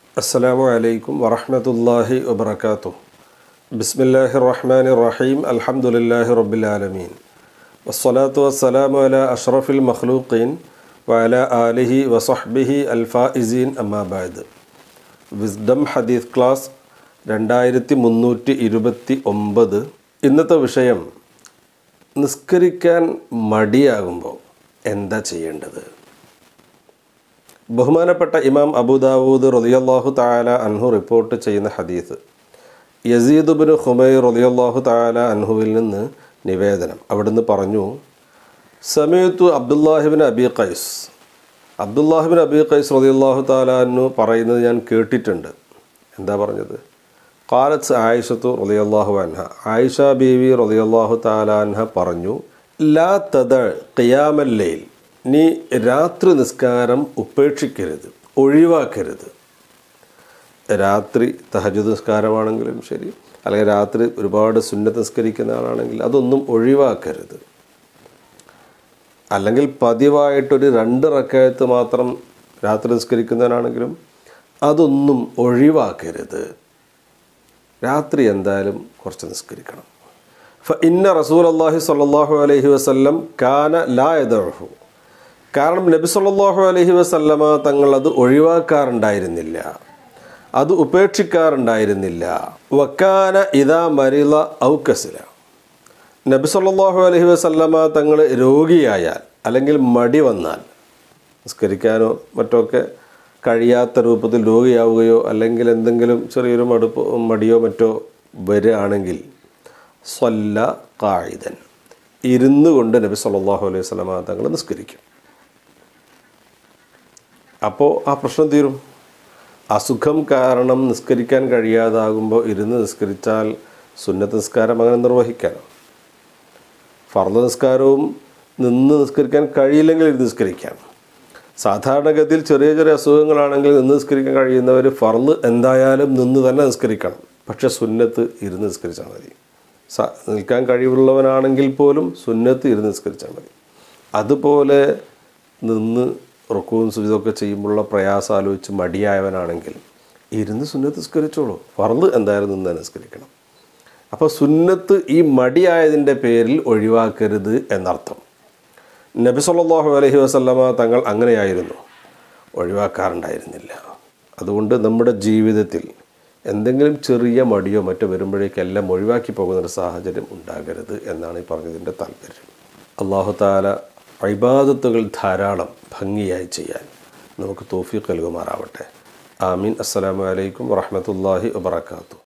അസ്സലാമു അലൈക്കും വറഹ്മത്തുള്ളാഹി വബറകാതുഹു ബിസ്മില്ലാഹിർ റഹ്മാനിർ റഹീം അൽഹംദുലില്ലാഹി റബ്ബിൽ ആലമീൻ വസ്സലാത്തു വസ്സലാമു അലാ അഷ്റഫിൽ മഖ്ലൂഖീൻ വഅല ആലിഹി വസഹ്ബിഹി അൽഫായിസീൻ അമ്മാ ബഅദ് വിസ്ഡം ഹദീസ് ക്ലാസ് രണ്ടായിരത്തി മുന്നൂറ്റി ഇരുപത്തി ഒമ്പത് ഇന്നത്തെ വിഷയം നിസ്കരിക്കാൻ മടിയാകുമ്പോൾ എന്താ ചെയ്യേണ്ടത് ബഹുമാനപ്പെട്ട ഇമാം അബുദാവൂദ് റളിയല്ലാഹു താല അൻഹു റിപ്പോർട്ട് ചെയ്യുന്ന ഹദീസ് യസീദ് ബിൻ ഹുമൈ റളിയല്ലാഹു താല അൻഹുവിൽ നിന്ന് നിവേദനം അവിടുന്ന് പറഞ്ഞു സമയത്തു അബ്ദുല്ലാഹിബിൻ അബി ഖൈസ് അബ്ദുല്ലാഹിബിൻ അബി ഖൈസ് റളിയല്ലാഹു താല അന്നു പറയുന്നത് ഞാൻ കേട്ടിട്ടുണ്ട് എന്താ പറഞ്ഞത് ഖാലത്ത് ആയിഷത്തു റളിയല്ലാഹു അൻഹ ആയിഷ ബീവി റളിയല്ലാഹു താല അൻഹ പറഞ്ഞു ലാ തദ ഖിയാമല്ലയിൽ നീ രാത്രി നിസ്കാരം ഉപേക്ഷിക്കരുത് ഒഴിവാക്കരുത് രാത്രി തഹജുദ് നിസ്കാരമാണെങ്കിലും ശരി അല്ലെങ്കിൽ രാത്രി ഒരുപാട് സുന്നത്ത് നിസ്കരിക്കുന്ന ആളാണെങ്കിൽ അതൊന്നും ഒഴിവാക്കരുത് അല്ലെങ്കിൽ പതിവായിട്ടൊരു രണ്ട് റക്കായത്ത് മാത്രം രാത്രി നിസ്കരിക്കുന്നവനാണെങ്കിലും അതൊന്നും ഒഴിവാക്കരുത് രാത്രി എന്തായാലും കുറച്ച് നിസ്കരിക്കണം ഫ ഇന്ന റസൂൽ അള്ളാഹി സ്വല്ലല്ലാഹു അലൈഹി വസല്ലം കാന ലാ യദഹു കാരണം നബി സല്ലല്ലാഹു അലൈഹി വസല്ലമ തങ്ങൾ അത് ഒഴിവാക്കാറുണ്ടായിരുന്നില്ല അത് ഉപേക്ഷിക്കാറുണ്ടായിരുന്നില്ല വക്കാന ഇതാ മരില ഔക്കസില നബി സല്ലല്ലാഹു അലൈഹി വസല്ലമ തങ്ങൾ രോഗിയായാൽ അല്ലെങ്കിൽ മടി വന്നാൽ നിസ്കരിക്കാനോ മറ്റൊക്കെ കഴിയാത്ത രൂപത്തിൽ രോഗിയാവുകയോ അല്ലെങ്കിൽ എന്തെങ്കിലും ചെറിയൊരു മടുപ്പ് മടിയോ മറ്റോ വരികയാണെങ്കിൽ സ്വല്ല കായിതൻ ഇരുന്നു കൊണ്ട് നബി സല്ലല്ലാഹു അലൈഹി വസല്ലമ തങ്ങൾ നിസ്കരിക്കും അപ്പോൾ ആ പ്രശ്നം തീരും അസുഖം കാരണം നിസ്കരിക്കാൻ കഴിയാതാകുമ്പോൾ ഇരുന്ന് നിസ്കരിച്ചാൽ സുന്നത്ത് നിസ്കാരം അങ്ങനെ നിർവഹിക്കാനോ ഫർദ നിസ്കാരവും നിന്ന് നിസ്കരിക്കാൻ കഴിയില്ലെങ്കിൽ ഇരുന്ന് നിസ്കരിക്കാം സാധാരണഗതിയിൽ ചെറിയ ചെറിയ അസുഖങ്ങളാണെങ്കിൽ നിന്ന് നിസ്കരിക്കാൻ കഴിയുന്നവർ ഫർദ് എന്തായാലും നിന്ന് തന്നെ നിസ്കരിക്കണം പക്ഷെ സുന്നത്ത് ഇരുന്ന് നിസ്കരിച്ചാൽ മതി സ നിൽക്കാൻ കഴിവുള്ളവനാണെങ്കിൽ പോലും സുന്നത്ത് ഇരുന്ന് നിസ്കരിച്ചാൽ മതി അതുപോലെ നിന്ന് റുക്കുവും സുജിതൊക്കെ ചെയ്യുമ്പോഴുള്ള പ്രയാസം ആലോചിച്ച് മടിയായവനാണെങ്കിൽ ഇരുന്ന് സുന്നത്ത് നിസ്കരിച്ചോളൂ ഫർദ് എന്തായാലും നിന്ന് തന്നെ നിസ്കരിക്കണം അപ്പോൾ സുന്നത്ത് ഈ മടിയായതിൻ്റെ പേരിൽ ഒഴിവാക്കരുത് എന്നർത്ഥം നബി സല്ലല്ലാഹു അലൈഹി വസല്ലമ തങ്ങൾ അങ്ങനെയായിരുന്നു ഒഴിവാക്കാറുണ്ടായിരുന്നില്ല അതുകൊണ്ട് നമ്മുടെ ജീവിതത്തിൽ എന്തെങ്കിലും ചെറിയ മടിയോ മറ്റോ വരുമ്പോഴേക്കെല്ലാം ഒഴിവാക്കി പോകുന്നൊരു സാഹചര്യം ഉണ്ടാകരുത് എന്നാണ് ഈ പറഞ്ഞതിൻ്റെ താല്പര്യം അള്ളാഹു താല ഇബാദത്തുകൾ ധാരാളം ഭംഗിയായി ചെയ്യാൻ നമുക്ക് തോഫീഖ് നൽകുമാറാവട്ടെ ആമീൻ അസ്സലാമു അലൈക്കും വറഹമത്തല്ലാഹി വബർക്കാത്തു